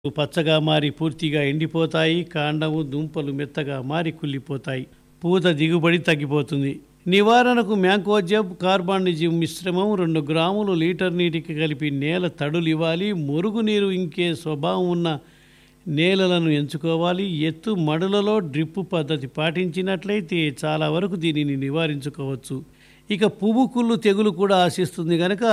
పచ్చగా మారి పూర్తిగా ఎండిపోతాయి కాండము దుంపలు మెత్తగా మారి కుళ్ళిపోతాయి పూత దిగుబడి తగ్గిపోతుంది నివారణకు మ్యాంకోజబ్ కార్బానిజిమ్ మిశ్రమం రెండు గ్రాములు లీటర్ నీటికి కలిపి నేల తడులు ఇవ్వాలి మురుగునీరు ఇంకే స్వభావం ఉన్న నేలలను ఎంచుకోవాలి ఎత్తు మడులలో డ్రిప్పు పద్ధతి పాటించినట్లయితే చాలా వరకు దీనిని నివారించుకోవచ్చు ఇక పువ్వు కుళ్ళు తెగులు కూడా ఆశిస్తుంది కనుక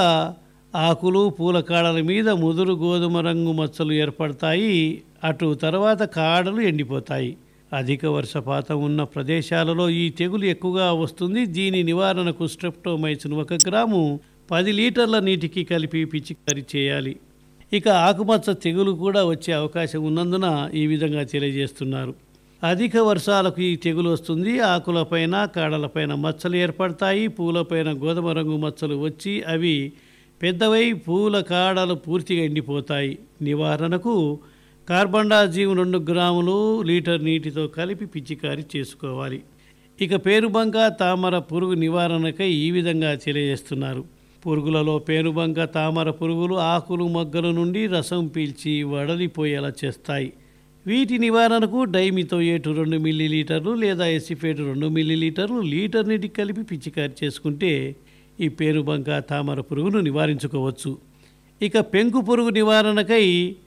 ఆకులు పూల కాడల మీద ముదురు గోధుమ రంగు మచ్చలు ఏర్పడతాయి అటు తర్వాత కాడలు ఎండిపోతాయి అధిక వర్షపాతం ఉన్న ప్రదేశాలలో ఈ తెగులు ఎక్కువగా వస్తుంది దీని నివారణకు స్ట్రెప్టోమైసిన్ ఒక గ్రాము పది లీటర్ల నీటికి కలిపి పిచికారీ చేయాలి ఇక ఆకుమచ్చ తెగులు కూడా వచ్చే అవకాశం ఉన్నందున ఈ విధంగా తెలియజేస్తున్నారు అధిక వర్షాలకు ఈ తెగులు వస్తుంది ఆకులపైన కాడలపైన మచ్చలు ఏర్పడతాయి పూలపైన గోధుమ రంగు మచ్చలు వచ్చి అవి పెద్దవై పూల కాడలు పూర్తిగా ఎండిపోతాయి నివారణకు కార్బండాజీవ్ రెండు గ్రాములు లీటర్ నీటితో కలిపి పిచికారీ చేసుకోవాలి ఇక పేరుబంక తామర పురుగు నివారణకై ఈ విధంగా తెలియజేస్తున్నారు పురుగులలో పేనుబంక తామర పురుగులు ఆకులు మొగ్గల నుండి రసం పీల్చి వడలిపోయేలా చేస్తాయి వీటి నివారణకు డైమితో ఏటు రెండు మిల్లీలీటర్లు లేదా ఎసిఫేట్ రెండు మిల్లీలీటర్లు లీటర్ నీటికి కలిపి పిచికారి చేసుకుంటే ఈ పేనుబంక తామర పురుగును నివారించుకోవచ్చు ఇక పెంకు పురుగు నివారణకై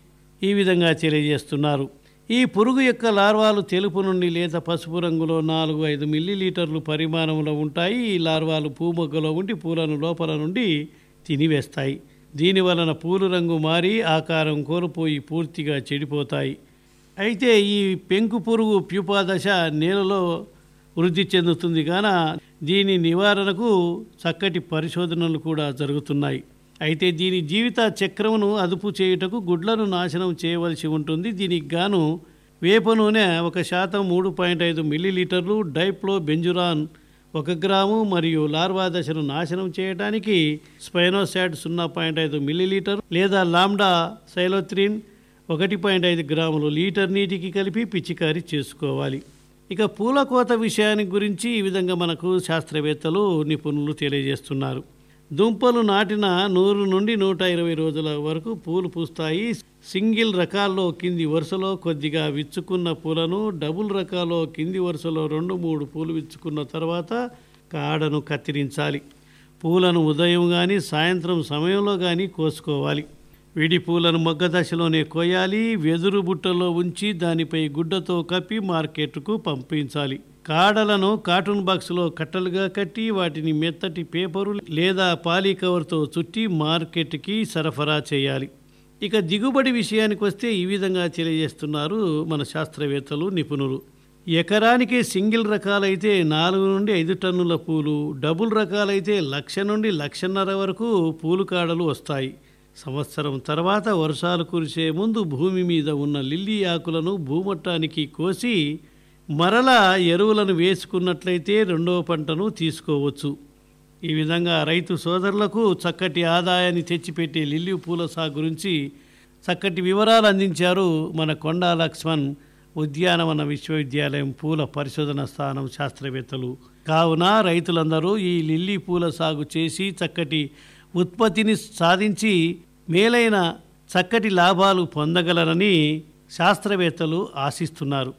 ఈ విధంగా తెలియజేస్తున్నారు ఈ పురుగు యొక్క లార్వాలు తెలుపు నుండి లేత పసుపు రంగులో నాలుగు ఐదు మిల్లీలీటర్లు పరిమాణంలో ఉంటాయి ఈ లార్వాలు పూమొగ్గలో ఉండి పూలను లోపల నుండి తినివేస్తాయి దీని వలన పూలు రంగు మారి ఆకారం కోల్పోయి పూర్తిగా చెడిపోతాయి అయితే ఈ పెంకు పురుగు ప్యూపా దశ నేలలో వృద్ధి చెందుతుంది కాన దీని నివారణకు చక్కటి పరిశోధనలు కూడా జరుగుతున్నాయి అయితే దీని జీవిత చక్రమును అదుపు చేయుటకు గుడ్లను నాశనం చేయవలసి ఉంటుంది దీనికి గాను వేప నూనె ఒక శాతం మూడు పాయింట్ ఐదు మిల్లీలీటర్లు డైప్లో బెంజురాన్ ఒక గ్రాము మరియు లార్వా దశను నాశనం చేయడానికి స్పైనోసాడ్ సున్నా పాయింట్ ఐదు మిల్లీలీటర్ లేదా లామ్డా సైలోత్రిన్ ఒకటి పాయింట్ ఐదు గ్రాములు లీటర్ నీటికి కలిపి పిచికారీ చేసుకోవాలి ఇక పూల కోత విషయానికి గురించి ఈ విధంగా మనకు శాస్త్రవేత్తలు నిపుణులు తెలియజేస్తున్నారు దుంపలు నాటిన నూరు నుండి నూట ఇరవై రోజుల వరకు పూలు పూస్తాయి సింగిల్ రకాల్లో కింది వరుసలో కొద్దిగా విచ్చుకున్న పూలను డబుల్ రకాల్లో కింది వరుసలో రెండు మూడు పూలు విచ్చుకున్న తర్వాత కాడను కత్తిరించాలి పూలను ఉదయం కానీ సాయంత్రం సమయంలో కానీ కోసుకోవాలి విడి పూలను మొగ్గ దశలోనే కోయాలి వెదురు బుట్టలో ఉంచి దానిపై గుడ్డతో కప్పి మార్కెట్కు పంపించాలి కాడలను కార్టూన్ బాక్స్లో కట్టలుగా కట్టి వాటిని మెత్తటి పేపరు లేదా పాలీ కవర్తో చుట్టి మార్కెట్కి సరఫరా చేయాలి ఇక దిగుబడి విషయానికి వస్తే ఈ విధంగా తెలియజేస్తున్నారు మన శాస్త్రవేత్తలు నిపుణులు ఎకరానికి సింగిల్ రకాలైతే నాలుగు నుండి ఐదు టన్నుల పూలు డబుల్ రకాలైతే లక్ష నుండి లక్షన్నర వరకు పూలు కాడలు వస్తాయి సంవత్సరం తర్వాత వర్షాలు కురిసే ముందు భూమి మీద ఉన్న లిల్లీ ఆకులను భూమట్టానికి కోసి మరలా ఎరువులను వేసుకున్నట్లయితే రెండవ పంటను తీసుకోవచ్చు ఈ విధంగా రైతు సోదరులకు చక్కటి ఆదాయాన్ని తెచ్చిపెట్టే లిల్లీ పూల సాగు గురించి చక్కటి వివరాలు అందించారు మన కొండా లక్ష్మణ్ ఉద్యానవన విశ్వవిద్యాలయం పూల పరిశోధన స్థానం శాస్త్రవేత్తలు కావున రైతులందరూ ఈ లిల్లీ పూల సాగు చేసి చక్కటి ఉత్పత్తిని సాధించి మేలైన చక్కటి లాభాలు పొందగలరని శాస్త్రవేత్తలు ఆశిస్తున్నారు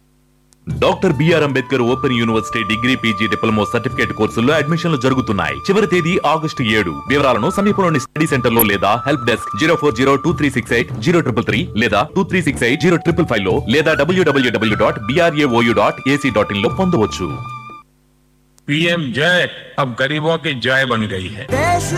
doctor BR Ambedkar open university degree PG diploma certificate కోర్సుల్లో అడ్మిషన్లు జరుగుతున్నాయి చివరి తేదీ ఆగస్టు ఏడు వివరాలను సమీపంలోని స్టడీ సెంటర్ లో లేదా help desk zero four zero two three six eight zero triple three లేదా two three six eight zero triple five లో లేదా W W W dot BRAOU dot AC dot in లో పొందవచ్చు पीएम जय अब गरीबों की जय बन गई है